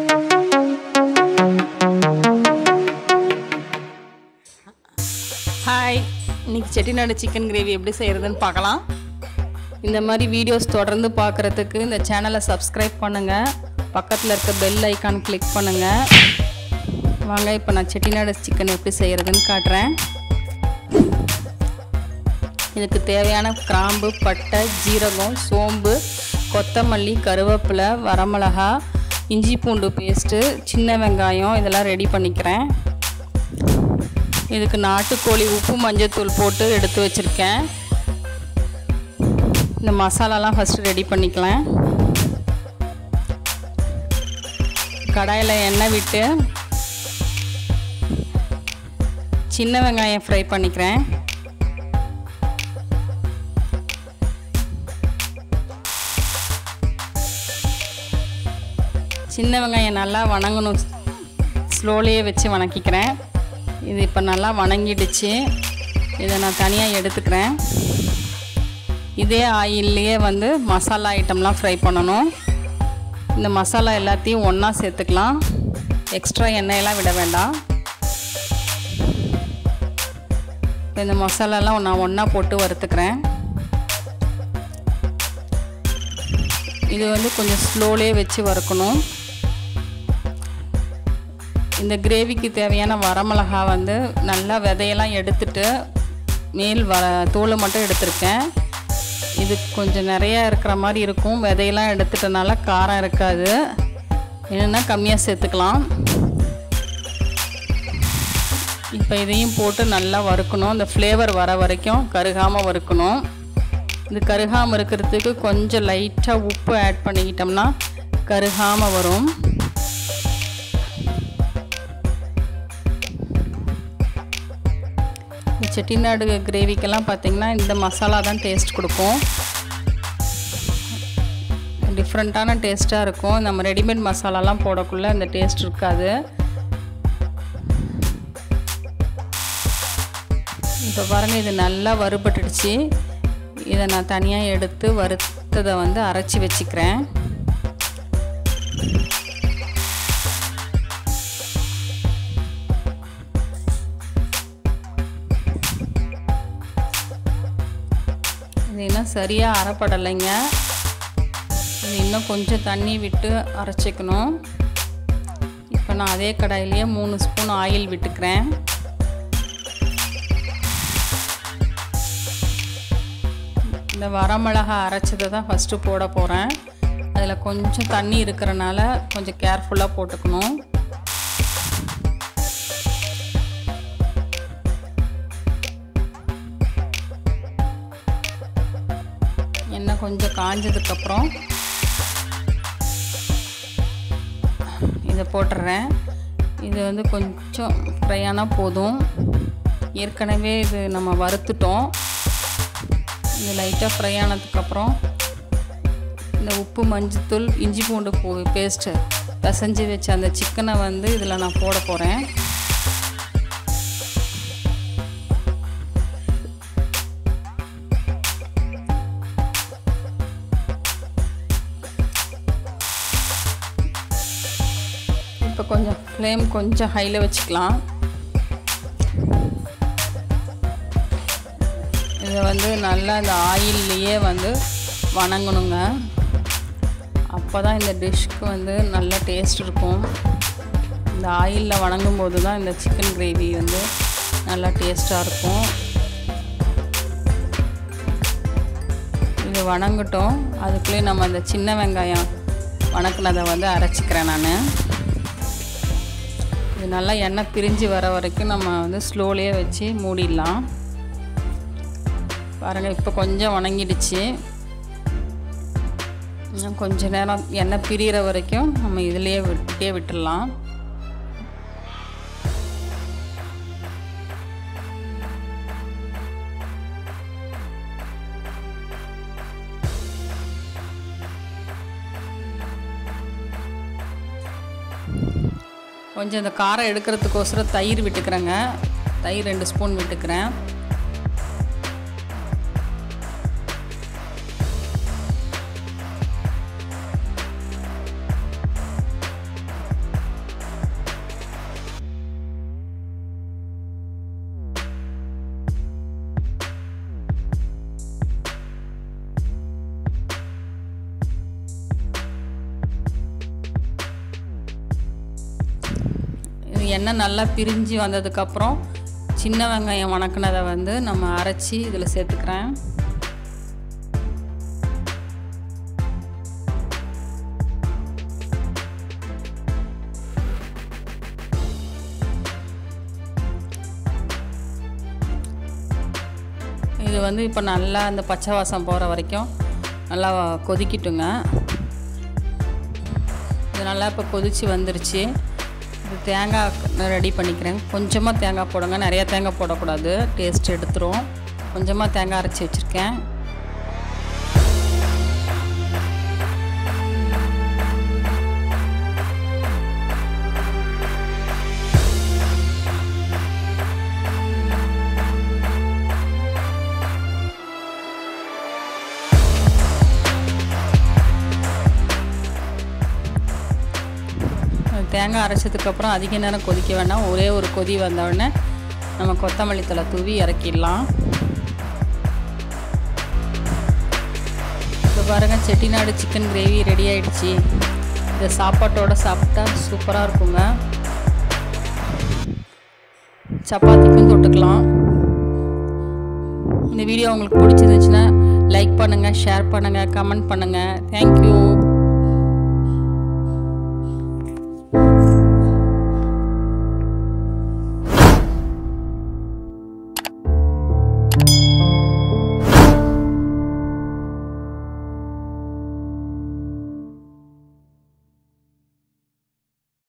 hi இன்னைக்கு Chettinad chicken gravy எப்படி செய்கிறதுன்னு பார்க்கலாம் இந்த மாதிரி வீடியோஸ் தொடர்ந்து பார்க்குறதுக்கு இந்த சேனலை சப்ஸ்கிரைப் பண்ணுங்கள் பக்கத்தில் இருக்க பெல் ஐக்கான் கிளிக் பண்ணுங்கள் வாங்க இப்போ நான் செட்டிநாடு சிக்கன் எப்படி செய்கிறதுன்னு காட்டுறேன் இதுக்கு தேவையான கிராம்பு பட்டை ஜீரகம் சோம்பு கொத்தமல்லி கருவேப்பிலை வரமிளகா இஞ்சி பூண்டு பேஸ்ட்டு சின்ன வெங்காயம் இதெல்லாம் ரெடி பண்ணிக்கிறேன் இதுக்கு நாட்டுக்கோழி உப்பு மஞ்சத்தூள் போட்டு எடுத்து வச்சுருக்கேன் இந்த மசாலாலாம் ஃபஸ்ட்டு ரெடி பண்ணிக்கலாம் கடாயில் எண்ணெய் விட்டு சின்ன வெங்காயம் ஃப்ரை பண்ணிக்கிறேன் சின்ன வெங்காயம் நல்லா வணங்கணும் ஸ்லோலியே வச்சு வணக்கிக்கிறேன் இது இப்போ நல்லா வணங்கிடுச்சு இதை நான் தனியாக எடுத்துக்கிறேன் இதே ஆயில்லையே வந்து மசாலா ஐட்டம்லாம் ஃப்ரை பண்ணணும் இந்த மசாலா எல்லாத்தையும் ஒன்றா சேர்த்துக்கலாம் எக்ஸ்ட்ரா எண்ணெயெல்லாம் விட வேண்டாம் இந்த மசாலாலாம் நான் ஒன்றா போட்டு வறுத்துக்கிறேன் இது வந்து கொஞ்சம் ஸ்லோலே வச்சு வறுக்கணும் இந்த கிரேவிக்கு தேவையான வரமிளகா வந்து நல்லா விதையெல்லாம் எடுத்துட்டு மேல் வர தோலை மட்டும் எடுத்திருக்கேன் இது கொஞ்சம் நிறையா இருக்கிற மாதிரி இருக்கும் விதையெல்லாம் எடுத்துட்டனால காரம் இருக்காது என்னென்னா கம்மியாக சேர்த்துக்கலாம் இப்போ இதையும் போட்டு நல்லா வறுக்கணும் இந்த ஃப்ளேவர் வர வரைக்கும் கருகாமல் வறுக்கணும் இது கருகாமல் இருக்கிறதுக்கு கொஞ்சம் லைட்டாக உப்பு ஆட் பண்ணிக்கிட்டோம்னா கருகாமல் வரும் செட்டிநாடு கிரேவிக்கெல்லாம் பார்த்திங்கன்னா இந்த மசாலா தான் டேஸ்ட் கொடுக்கும் டிஃப்ரெண்ட்டான டேஸ்ட்டாக இருக்கும் நம்ம ரெடிமேட் மசாலாலாம் போடக்குள்ளே அந்த டேஸ்ட் இருக்காது இப்போ பாருங்கள் இது நல்லா வறுபட்டுடுச்சு இதை நான் தனியாக எடுத்து வறுத்ததை வந்து அரைச்சி வச்சுக்கிறேன் இது இன்னும் சரியாக அரைப்படலைங்க இது இன்னும் கொஞ்சம் தண்ணி விட்டு அரைச்சிக்கணும் இப்போ நான் அதே கடாயிலேயே மூணு ஸ்பூன் ஆயில் விட்டுக்கிறேன் இந்த வரமிளகா அரைச்சதை தான் ஃபஸ்ட்டு போட போகிறேன் அதில் கொஞ்சம் தண்ணி இருக்கிறனால கொஞ்சம் கேர்ஃபுல்லாக போட்டுக்கணும் எண்ணெய் கொஞ்சம் காஞ்சதுக்கப்புறம் இதை போட்டுடுறேன் இது வந்து கொஞ்சம் ஃப்ரை ஆனால் போதும் ஏற்கனவே இது நம்ம வறுத்துட்டோம் இது லைட்டாக ஃப்ரை ஆனதுக்கப்புறம் இந்த உப்பு மஞ்சத்தூள் இஞ்சி பூண்டு பூ பேஸ்ட்டு பிசைஞ்சு வச்ச அந்த சிக்கனை வந்து இதில் நான் போட போகிறேன் இப்போ கொஞ்சம் ஃப்ளேம் கொஞ்சம் ஹையில் வச்சுக்கலாம் இதை வந்து நல்லா இந்த ஆயில்லையே வந்து வணங்கணுங்க அப்போ தான் இந்த டிஷ்க்கு வந்து நல்ல டேஸ்ட் இருக்கும் இந்த ஆயிலில் வணங்கும் போது தான் இந்த சிக்கன் கிரேவி வந்து நல்லா டேஸ்ட்டாக இருக்கும் இது வணங்கட்டும் அதுக்குள்ளேயே நம்ம அந்த சின்ன வெங்காயம் வணக்கினதை வந்து அரைச்சிக்கிறேன் நான் இது நல்லா எண்ணெய் பிரிஞ்சு வர வரைக்கும் நம்ம வந்து ஸ்லோலியே வச்சு மூடிடலாம் பாருங்கள் இப்போ கொஞ்சம் வணங்கிடுச்சு இன்னும் கொஞ்ச நேரம் எண்ணெய் பிரிகிற வரைக்கும் நம்ம இதிலையே விட்டே விட்டுடலாம் கொஞ்சம் இந்த காரம் எடுக்கிறதுக்கோசரம் தயிர் விட்டுக்கிறேங்க தயிர் ரெண்டு ஸ்பூன் விட்டுக்கிறேன் இது எண்ணெய் நல்லா பிரிஞ்சு வந்ததுக்கப்புறம் சின்ன வெங்காயம் வணக்கினதை வந்து நம்ம அரைச்சி இதில் சேர்த்துக்கிறேன் இது வந்து இப்போ நல்லா அந்த பச்சை வாசம் போகிற வரைக்கும் நல்லா கொதிக்கிட்டுங்க இது நல்லா இப்போ கொதித்து வந்துருச்சு இது தேங்காய் ரெடி பண்ணிக்கிறேன் கொஞ்சமாக தேங்காய் போடுங்க நிறையா தேங்காய் போடக்கூடாது டேஸ்ட் எடுத்துரும் கொஞ்சமாக தேங்காய் அரைச்சி வச்சுருக்கேன் தேங்காய் அரைச்சதுக்கப்புறம் அதிக நேரம் கொதிக்க வேண்டாம் ஒரே ஒரு கொதி வந்தவுடனே நம்ம கொத்தமல்லி தலை தூவி இறக்கிடலாம் இப்போ பாருங்கள் செட்டிநாடு சிக்கன் கிரேவி ரெடி ஆயிடுச்சு இதை சாப்பாட்டோட சாப்பிட்டா சூப்பராக இருக்குங்க சப்பாத்திக்கும் தொட்டுக்கலாம் இந்த வீடியோ உங்களுக்கு பிடிச்சிருந்துச்சுன்னா லைக் பண்ணுங்கள் ஷேர் பண்ணுங்கள் கமெண்ட் பண்ணுங்கள் தேங்க்யூ